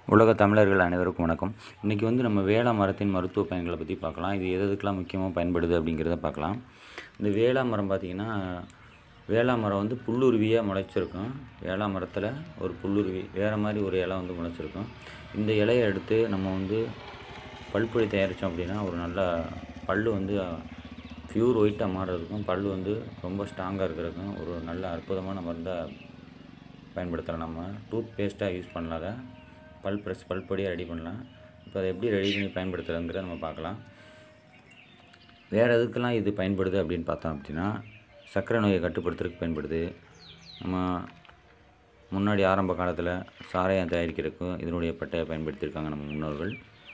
உலக தமிழர்கள் அனைவருக்கும் வணக்கம் இன்றைக்கி வந்து நம்ம வேளா மரத்தின் மருத்துவ பயன்களை பற்றி பார்க்கலாம் இது எது எதுக்கெல்லாம் முக்கியமாக பயன்படுது அப்படிங்கிறத பார்க்கலாம் இந்த வேளா மரம் பார்த்திங்கன்னா வேளா மரம் வந்து புல்லுருவியாக முளைச்சிருக்கும் வேளா மரத்தில் ஒரு புல்லுருவி வேறு மாதிரி ஒரு இலை வந்து முளைச்சிருக்கும் இந்த இலையை எடுத்து நம்ம வந்து பல்பொடி தயாரித்தோம் அப்படின்னா ஒரு நல்ல பல் வந்து பியூர் ஒயிட்டாக மாறுறதுக்கும் பல் வந்து ரொம்ப ஸ்ட்ராங்காக இருக்கிறதுக்கும் ஒரு நல்ல அற்புதமான மருந்தாக பயன்படுத்தலாம் நம்ம டூத் பேஸ்ட்டாக யூஸ் பண்ணலாம் அதை பல் ப்ரெஸ் பல் பொடியாக ரெடி பண்ணலாம் இப்போ அதை எப்படி ரெடி பண்ணி பயன்படுத்துறதுங்கிறத நம்ம பார்க்கலாம் வேறு எதுக்கெல்லாம் இது பயன்படுது அப்படின்னு பார்த்தோம் அப்படின்னா சர்க்கரை நோயை கட்டுப்படுத்துறதுக்கு பயன்படுது நம்ம முன்னாடி ஆரம்ப காலத்தில் சாராயம் தயாரிக்கிறதுக்கும் இதனுடைய பட்டையை பயன்படுத்தியிருக்காங்க நம்ம முன்னோர்கள்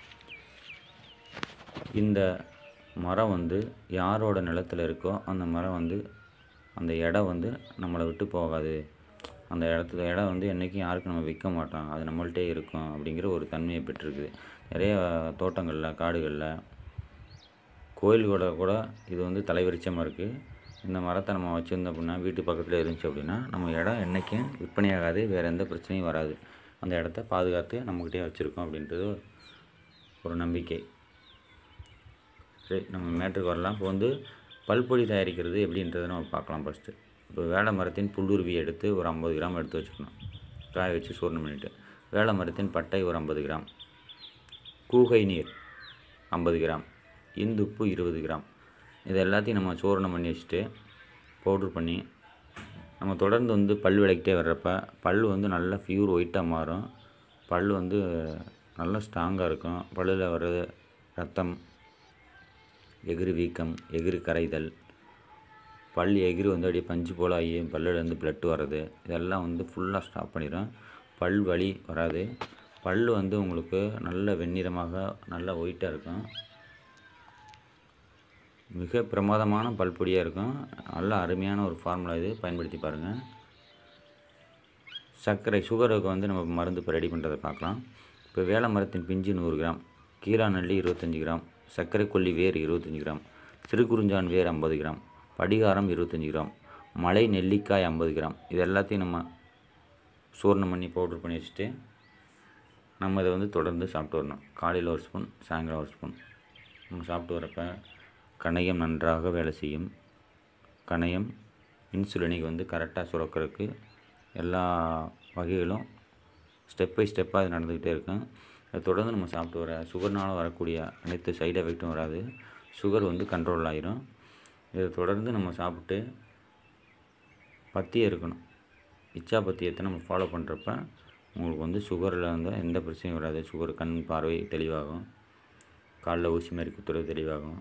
இந்த மரம் வந்து யாரோட நிலத்தில் இருக்கோ அந்த மரம் வந்து அந்த இடம் வந்து நம்மளை விட்டு போகாது அந்த இடத்துல இடம் வந்து என்றைக்கும் யாருக்கும் நம்ம விற்க மாட்டோம் அது நம்மள்ட்டே இருக்கும் அப்படிங்கிற ஒரு தன்மையை பெற்றிருக்குது நிறைய தோட்டங்களில் காடுகளில் கோயில்களோட கூட இது வந்து தலைவரிச்சமாக இருக்குது இந்த மரத்தை நம்ம வச்சுருந்தோம் அப்படின்னா வீட்டு பக்கத்தில் இருந்துச்சு அப்படின்னா நம்ம இடம் என்றைக்கும் விற்பனையாகாது வேறு எந்த பிரச்சனையும் வராது அந்த இடத்த பாதுகாத்து நம்மக்கிட்டே வச்சுருக்கோம் அப்படின்றது ஒரு நம்பிக்கை சரி நம்ம மேட்ருக்கு வரலாம் இப்போ வந்து பல்பொடி தயாரிக்கிறது எப்படின்றத நம்ம பார்க்கலாம் ஃபஸ்ட்டு இப்போ வேளை மரத்தின் புல்லுருவி எடுத்து ஒரு ஐம்பது கிராம் எடுத்து வச்சுக்கணும் காய வச்சு சூரணம் பண்ணிவிட்டு வேளை மரத்தின் பட்டை ஒரு ஐம்பது கிராம் கூகை நீர் ஐம்பது கிராம் இந்துப்பு இருபது கிராம் இது எல்லாத்தையும் நம்ம சூரணம் பண்ணி வச்சுட்டு பவுட்ரு பண்ணி நம்ம தொடர்ந்து வந்து பல் விளக்கிட்டே வர்றப்ப பல் வந்து நல்லா பியூர் ஒயிட்டாக மாறும் பல் வந்து நல்லா ஸ்ட்ராங்காக இருக்கும் பல்லில் வர்றது ரத்தம் எகிறு வீக்கம் எகிறு கரைதல் பல் எகிறு வந்து அப்படியே பஞ்சு போல் ஆகி பல்லுலேருந்து பிளட் வர்றது இதெல்லாம் வந்து ஃபுல்லாக ஸ்டாப் பண்ணிடும் பல் வலி வராது பல் வந்து உங்களுக்கு நல்ல வெண்ணிறமாக நல்ல ஒயிட்டாக இருக்கும் மிக பிரமாதமான பல்பொடியாக இருக்கும் நல்ல அருமையான ஒரு ஃபார்முலா இது பயன்படுத்தி பாருங்கள் சர்க்கரை சுகருக்கு வந்து நம்ம மருந்து இப்போ ரெடி பண்ணுறதை பார்க்கலாம் இப்போ வேள மரத்தின் பிஞ்சு நூறு கிராம் கீழா நல்லி இருபத்தஞ்சி கிராம் சர்க்கரை கொல்லி வேர் இருபத்தஞ்சி கிராம் சிறுகுறிஞ்சான் வேர் ஐம்பது கிராம் படிகாரம் இருபத்தஞ்சி கிராம் மலை நெல்லிக்காய் ஐம்பது கிராம் இது எல்லாத்தையும் நம்ம சூர்ணம் பண்ணி பவுட்ரு பண்ணி வச்சுட்டு நம்ம இதை வந்து தொடர்ந்து சாப்பிட்டு வரணும் காலையில் ஒரு ஸ்பூன் சாயங்காலம் ஒரு ஸ்பூன் நம்ம சாப்பிட்டு வரப்போ கணையம் நன்றாக வேலை செய்யும் கணையம் இன்சுலினிக்கு வந்து கரெக்டாக சுரக்கிறதுக்கு எல்லா வகைகளும் ஸ்டெப் பை ஸ்டெப்பாக இது நடந்துக்கிட்டே இருக்கும் அதை தொடர்ந்து நம்ம சாப்பிட்டு வர சுகர்னால் வரக்கூடிய அனைத்து சைடு எஃபெக்ட்டும் வராது சுகர் வந்து கண்ட்ரோல் ஆகிரும் இதை தொடர்ந்து நம்ம சாப்பிட்டு பத்தியம் இருக்கணும் இச்சா பத்தியத்தை நம்ம ஃபாலோ பண்ணுறப்ப உங்களுக்கு வந்து சுகரில் வந்து எந்த பிரச்சனையும் வராது சுகர் கண் பார்வை தெளிவாகும் காலில் ஊசி மாதிரி குத்துறது தெளிவாகும்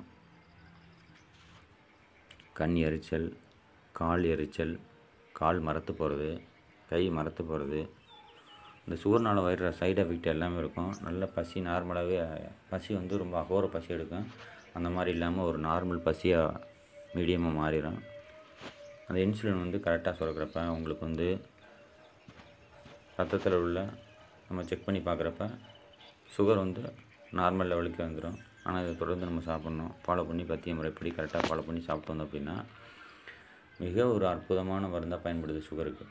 கண் எரிச்சல் கால் எரிச்சல் கால் மரத்து போகிறது கை மரத்து போகிறது இந்த சுகர்னால் வர்ற சைடு எஃபெக்ட் எல்லாமே இருக்கும் நல்ல பசி நார்மலாகவே பசி வந்து ரொம்ப அகோர பசி எடுக்கும் அந்த மாதிரி இல்லாமல் ஒரு நார்மல் பசியாக மீடியமாக மாறிடும் அந்த இன்சுலின் வந்து கரெக்டாக சுரக்கிறப்ப உங்களுக்கு வந்து ரத்தத்தில் உள்ள நம்ம செக் பண்ணி பார்க்குறப்ப சுகர் வந்து நார்மல் லெவலுக்கு வந்துடும் ஆனால் இதை தொடர்ந்து நம்ம சாப்பிட்ணும் ஃபாலோ பண்ணி பத்திய முறைப்படி கரெக்டாக ஃபாலோ பண்ணி சாப்பிட்டு வந்தோம் அப்படின்னா மிக ஒரு அற்புதமான மருந்தாக பயன்படுது சுகருக்கு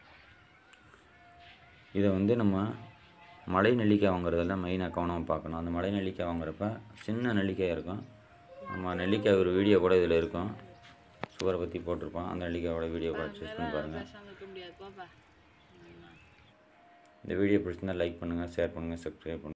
இதை வந்து நம்ம மலை நெல்லிக்காய் வாங்குறதுல மெயினாக கவனமாக பார்க்கணும் அந்த மலை நெல்லிக்காய் வாங்குறப்ப சின்ன நெல்லிக்காய் இருக்கும் நம்ம நெல்லிக்காய் ஒரு வீடியோ கூட இதில் இருக்கும் சுகரை பற்றி போட்டிருப்போம் அந்த நெல்லிக்காயோட வீடியோ கூட சூஸ் பண்ணி பாருங்கள் இந்த வீடியோ பிடிச்சிருந்தால் லைக் பண்ணுங்கள் ஷேர் பண்ணுங்கள் சப்ஸ்கிரைப் பண்ணுங்கள்